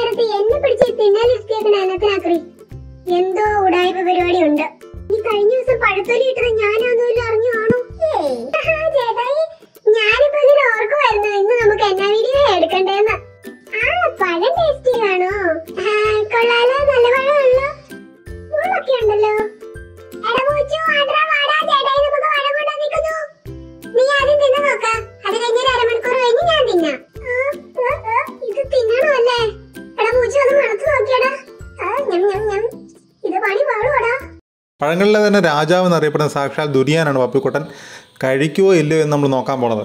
നേരത്ത് എന്നെ പിടിച്ച് തിന്നാലിരുത്തിയേക്കണ അന്നത്തിനാക്രി എന്തോ ഉടായ്പ പരിപാടി ഉണ്ട് ഈ കഴിഞ്ഞ ദിവസം പഴത്തൊലി ഇട്ടത് ഞാനാന്നോലും അറിഞ്ഞു കാണോ ഏയ്. ആഹാ, ചേട്ടായി ഞാനിപ്പോ ഇങ്ങനെ ഓർക്കുമായിരുന്നു ഇന്ന് നമുക്ക് എന്നാ വീഡിയോ എടുക്കണ്ടേന്ന് ആ പഴം ടേസ്റ്റി ആണോ ആ, കൊള്ളാലോ നല്ല പഴമാണല്ലോ മുള്ളൊക്കെ ഉണ്ടല്ലോ എടാ പൂച്ചു, ആണ്ട്രാ, വാടാ, ചേട്ടായി നമുക്ക് പഴം കൊണ്ടുവന്ന് നിൽക്കുന്നു. നീ ആദ്യം തിന്ന് നോക്ക്. അത് കഴിഞ്ഞ് ഒരു അരമണിക്കൂർ കഴിഞ്ഞ് ഞാൻ തിന്നാം. ആ, ആ, ആ, ഇത് തിന്നണോ അല്ലേ? എടാ പൂച്ചു, ഒന്ന് മണത്ത് നോക്കിയെടാ. ആ, ഞം, ഞം, ഞം. ഇത് പണി പാടുവാടാ. പഴങ്ങളിലെ തന്നെ രാജാവ് എന്നറിയപ്പെടുന്ന സാക്ഷാൽ ദുരിയാനാണ് പപ്പിക്കുട്ടൻ കഴിക്കുവോ ഇല്ലയോ എന്ന് നമ്മൾ നോക്കാൻ പോണത്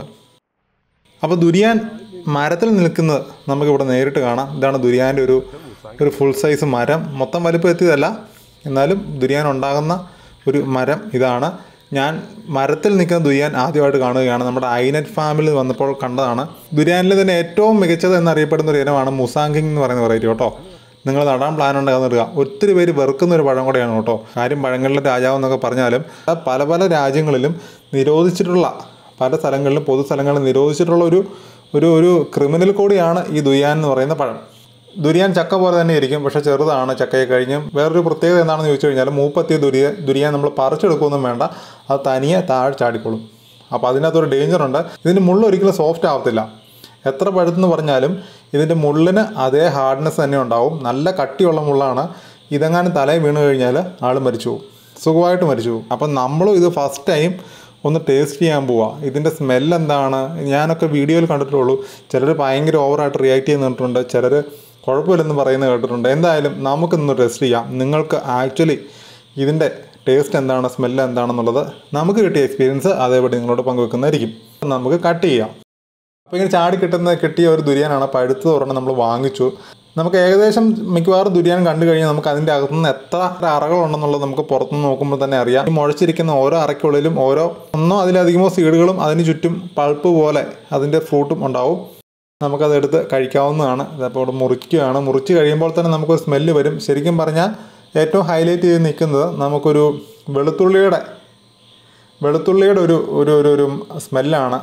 അപ്പോൾ ദുരിയാൻ മരത്തിൽ നിൽക്കുന്നത് നമുക്കിവിടെ നേരിട്ട് കാണാം ഇതാണ് ദുരിയാൻ്റെ ഒരു ഒരു ഫുൾ സൈസ് മരം മൊത്തം വലിപ്പം എത്തിയതല്ല എന്നാലും ദുരിയാൻ ഉണ്ടാകുന്ന ഒരു മരം ഇതാണ് ഞാൻ മരത്തിൽ നിൽക്കുന്ന ദുരിയാൻ ആദ്യമായിട്ട് കാണുകയാണ് നമ്മുടെ ഐനറ്റ് ഫാമിൽ വന്നപ്പോൾ കണ്ടതാണ് ദുരിയാനിൽ തന്നെ ഏറ്റവും മികച്ചത് എന്നറിയപ്പെടുന്ന ഒരു ഇനമാണ് മുസാങ്കിങ് എന്ന് പറയുന്ന വെറൈറ്റി കേട്ടോ നിങ്ങൾ നടാൻ പ്ലാൻ ഉണ്ടാകുന്ന ഇടുക ഒത്തിരി പേര് വെറുക്കുന്ന ഒരു പഴം കൂടെയാണ് കേട്ടോ കാര്യം പഴങ്ങളിലെ രാജാവ് എന്നൊക്കെ പറഞ്ഞാലും പല പല രാജ്യങ്ങളിലും നിരോധിച്ചിട്ടുള്ള പല സ്ഥലങ്ങളിലും പൊതു സ്ഥലങ്ങളിലും നിരോധിച്ചിട്ടുള്ള ഒരു ഒരു ഒരു ക്രിമിനൽ കൂടിയാണ് ഈ ദുയാൻ എന്ന് പറയുന്ന പഴം ദുരിയാൻ ചക്ക പോലെ തന്നെ ഇരിക്കും പക്ഷെ ചെറുതാണ് ചക്കയെ കഴിഞ്ഞും വേറൊരു പ്രത്യേകത എന്താണെന്ന് ചോദിച്ചു കഴിഞ്ഞാൽ മൂപ്പത്തിയ ദുരിയ ദുരിയാൻ നമ്മൾ പറിച്ചെടുക്കുകയൊന്നും വേണ്ട അത് തനിയെ താഴെ ചാടിക്കോളും അപ്പോൾ അതിനകത്തൊരു ഡേഞ്ചറുണ്ട് ഇതിന് മുള്ള് ഒരിക്കലും സോഫ്റ്റ് ആവത്തില്ല എത്ര പഴുത്തെന്ന് പറഞ്ഞാലും ഇതിൻ്റെ മുള്ളിന് അതേ ഹാർഡ്നെസ് തന്നെ ഉണ്ടാവും നല്ല കട്ടിയുള്ള മുള്ളാണ് ഇതെങ്ങാനും തലയിൽ വീണ് കഴിഞ്ഞാൽ ആൾ മരിച്ചു പോകും സുഖമായിട്ട് മരിച്ചു പോകും അപ്പം നമ്മളും ഇത് ഫസ്റ്റ് ടൈം ഒന്ന് ടേസ്റ്റ് ചെയ്യാൻ പോവാ ഇതിൻ്റെ സ്മെല്ല് എന്താണ് ഞാനൊക്കെ വീഡിയോയിൽ കണ്ടിട്ടുള്ളൂ ചിലർ ഭയങ്കര ഓവറായിട്ട് റിയാക്ട് ചെയ്യുന്നിട്ടുണ്ട് ചിലർ കുഴപ്പമില്ലെന്ന് പറയുന്നത് കേട്ടിട്ടുണ്ട് എന്തായാലും നമുക്കിന്ന് ടെസ്റ്റ് ചെയ്യാം നിങ്ങൾക്ക് ആക്ച്വലി ഇതിൻ്റെ ടേസ്റ്റ് എന്താണ് സ്മെല്ല് എന്താണെന്നുള്ളത് നമുക്ക് കിട്ടിയ എക്സ്പീരിയൻസ് അതേപടി നിങ്ങളോട് പങ്കുവെക്കുന്നതായിരിക്കും നമുക്ക് കട്ട് ചെയ്യാം അപ്പോൾ ഇങ്ങനെ ചാടി കിട്ടുന്ന കിട്ടിയ ഒരു ദുരിയാനാണ് പഴുത്തത് ഒരെണ്ണം നമ്മൾ വാങ്ങിച്ചു നമുക്ക് ഏകദേശം മിക്കവാറും ദുരിയാൻ കണ്ടു കഴിഞ്ഞാൽ നമുക്ക് അതിൻ്റെ അകത്തുനിന്ന് എത്ര അറകളുണ്ടെന്നുള്ളത് നമുക്ക് പുറത്തുനിന്ന് നോക്കുമ്പോൾ തന്നെ അറിയാം ഈ മുഴച്ചിരിക്കുന്ന ഓരോ അറയ്ക്കുള്ളിലും ഓരോ ഒന്നോ അതിലധികമോ സീഡുകളും അതിന് ചുറ്റും പൾപ്പ് പോലെ അതിൻ്റെ ഫ്രൂട്ടും ഉണ്ടാവും നമുക്കത് എടുത്ത് കഴിക്കാവുന്നതാണ് അതപ്പോൾ ഇവിടെ മുറിക്കുകയാണ് മുറിച്ച് കഴിയുമ്പോൾ തന്നെ നമുക്കൊരു സ്മെല്ല് വരും ശരിക്കും പറഞ്ഞാൽ ഏറ്റവും ഹൈലൈറ്റ് ചെയ്ത് നിൽക്കുന്നത് നമുക്കൊരു വെളുത്തുള്ളിയുടെ വെളുത്തുള്ളിയുടെ ഒരു ഒരു ഒരു ഒരു സ്മെല്ലാണ്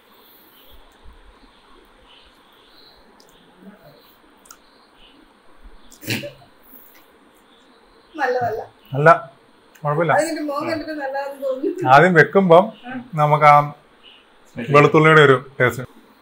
നല്ലതല്ല അല്ല കുഴപ്പമില്ല അതിന്റെ മോൻ കണ്ടിട്ട് നല്ലതാന്ന് തോന്നുന്നു ആദ്യം വെക്കുമ്പം നമുക്ക് ആ വെളുത്തുള്ളിയുടെ ഒരു ടേസ്റ്റ്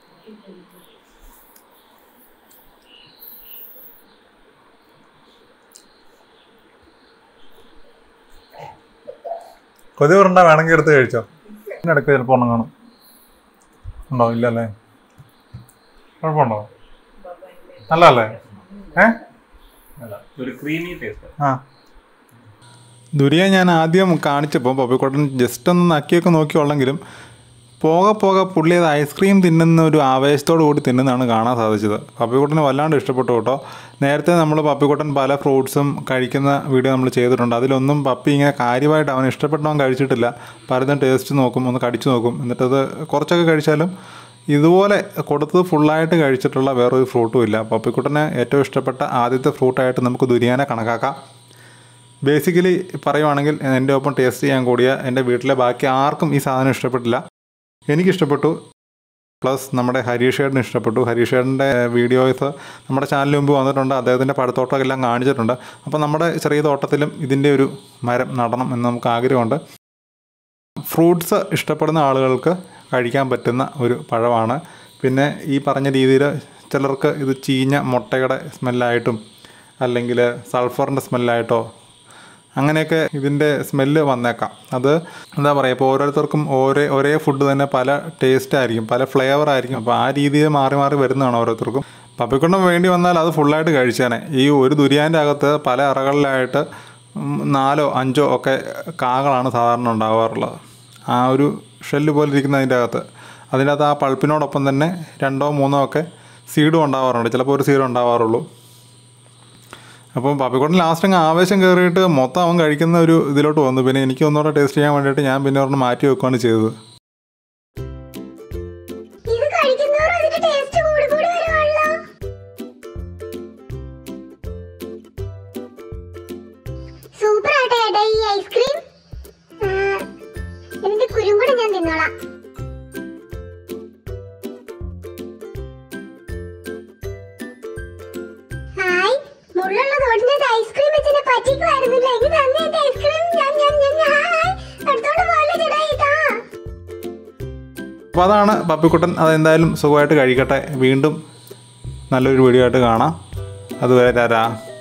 കൊതി ഉരുണ്ട വേണമെങ്കിൽ എടുത്ത് കഴിച്ചോ ഇടയ്ക്ക് ചിലപ്പോൾ ഒന്നും കാണും ഉണ്ടോ ഇല്ലല്ലേ കുഴപ്പമുണ്ടോ നല്ലതല്ലേ ഏ ഒരു ക്രീമി ടേസ്റ്റ് ആ ദുരിയ ഞാൻ ആദ്യം കാണിച്ചപ്പോൾ പപ്പിക്കോട്ടൻ ജസ്റ്റ് ഒന്ന് നക്കിയൊക്കെ നോക്കിയുള്ളെങ്കിലും പോകെ പോകെ പുള്ളി അത് ഐസ്ക്രീം തിന്നുന്ന ഒരു ആവേശത്തോടു കൂടി തിന്നുന്നതാണ് കാണാൻ സാധിച്ചത് പപ്പിക്കുട്ടന് വല്ലാണ്ട് ഇഷ്ടപ്പെട്ടു കേട്ടോ നേരത്തെ നമ്മൾ പപ്പിക്കുട്ടൻ പല ഫ്രൂട്ട്സും കഴിക്കുന്ന വീഡിയോ നമ്മൾ ചെയ്തിട്ടുണ്ട് അതിലൊന്നും പപ്പി ഇങ്ങനെ കാര്യമായിട്ട് അവന് ഇഷ്ടപ്പെട്ടവൻ കഴിച്ചിട്ടില്ല പലതും ടേസ്റ്റ് നോക്കും ഒന്ന് കടിച്ചു നോക്കും എന്നിട്ടത് കുറച്ചൊക്കെ കഴിച്ചാലും ഇതുപോലെ കൊടുത്തത് ഫുള്ളായിട്ട് കഴിച്ചിട്ടുള്ള വേറൊരു ഫ്രൂട്ടും ഇല്ല പപ്പിക്കുട്ടന് ഏറ്റവും ഇഷ്ടപ്പെട്ട ആദ്യത്തെ ഫ്രൂട്ടായിട്ട് നമുക്ക് ദുരിയാനെ കണക്കാക്കാം ബേസിക്കലി പറയുവാണെങ്കിൽ എൻ്റെ ഒപ്പം ടേസ്റ്റ് ചെയ്യാൻ കൂടിയ എൻ്റെ വീട്ടിലെ ബാക്കി ആർക്കും ഈ സാധനം ഇഷ്ടപ്പെട്ടില്ല എനിക്കിഷ്ടപ്പെട്ടു പ്ലസ് നമ്മുടെ ഹരീഷേടിന് ഇഷ്ടപ്പെട്ടു ഹരീഷേടിൻ്റെ വീഡിയോസ് നമ്മുടെ ചാനലിന് മുമ്പ് വന്നിട്ടുണ്ട് അദ്ദേഹത്തിൻ്റെ പഴത്തോട്ടമൊക്കെ എല്ലാം കാണിച്ചിട്ടുണ്ട് അപ്പോൾ നമ്മുടെ ചെറിയ തോട്ടത്തിലും ഇതിൻ്റെ ഒരു മരം നടണം എന്ന് നമുക്ക് ആഗ്രഹമുണ്ട് ഫ്രൂട്ട്സ് ഇഷ്ടപ്പെടുന്ന ആളുകൾക്ക് കഴിക്കാൻ പറ്റുന്ന ഒരു പഴമാണ് പിന്നെ ഈ പറഞ്ഞ രീതിയിൽ ചിലർക്ക് ഇത് ചീഞ്ഞ മുട്ടയുടെ സ്മെല്ലായിട്ടും അല്ലെങ്കിൽ സൾഫറിൻ്റെ സ്മെല്ലായിട്ടോ അങ്ങനെയൊക്കെ ഇതിൻ്റെ സ്മെല്ല് വന്നേക്കാം അത് എന്താ പറയുക ഇപ്പോൾ ഓരോരുത്തർക്കും ഒരേ ഒരേ ഫുഡ് തന്നെ പല ടേസ്റ്റ് ആയിരിക്കും പല ഫ്ലേവർ ആയിരിക്കും അപ്പോൾ ആ രീതിയിൽ മാറി മാറി വരുന്നതാണ് ഓരോരുത്തർക്കും പപ്പിക്കൊണ്ടം വേണ്ടി വന്നാൽ അത് ഫുള്ളായിട്ട് കഴിച്ചാനെ ഈ ഒരു ദുരിയാൻ്റെ അകത്ത് പല അറകളിലായിട്ട് ഉം, നാലോ അഞ്ചോ ഒക്കെ കാകളാണ് സാധാരണ ഉണ്ടാവാറുള്ളത് ആ ഒരു ഷെല്ല് പോലെ ഇരിക്കുന്ന അതിൻ്റെ അകത്ത് അതിൻ്റെ അകത്ത് ആ പൾപ്പിനോടൊപ്പം തന്നെ രണ്ടോ മൂന്നോ ഒക്കെ സീഡും ഉണ്ടാവാറുണ്ട് ചിലപ്പോൾ ഒരു സീഡ് ഉണ്ടാവാറുള്ളൂ അപ്പം പപ്പിക്കോട്ടൻ ലാസ്റ്റ് അങ്ങ് ആവേശം കയറിയിട്ട് മൊത്തം അവൻ കഴിക്കുന്ന ഒരു ഇതിലോട്ട് വന്നു പിന്നെ എനിക്ക് ഒന്നുകൂടെ ടേസ്റ്റ് ചെയ്യാൻ വേണ്ടിയിട്ട് ഞാൻ പിന്നെ ഒരെണ്ണം മാറ്റി വെക്കുകയാണ് ചെയ്തത് ഇത് കഴിക്കുന്നവരും അതിന്റെ ടേസ്റ്റ് കൂടി കൂടി വരുവാണല്ലോ സൂപ്പർ ആട്ടെ ഏട്ടാ ഈ ഐസ്ക്രീം ആ, ഇതിന്റെ കുരും കൂടെ ഞാൻ തിന്നോളാം ആ പറ്റിക്കുമായിരുന്നില്ല ഇത് തന്നെ ഐസ്ക്രീം ഞാൻ ഞാൻ ഞാൻ ഹായ് എടുത്തോണ്ട് പോലെ ചേട്ടായി താ അപ്പോൾ അതാണ് പപ്പിക്കുട്ടൻ അതെന്തായാലും സുഖമായിട്ട് കഴിക്കട്ടെ വീണ്ടും നല്ലൊരു വീഡിയോ ആയിട്ട് കാണാം അതുവരെ രാരാ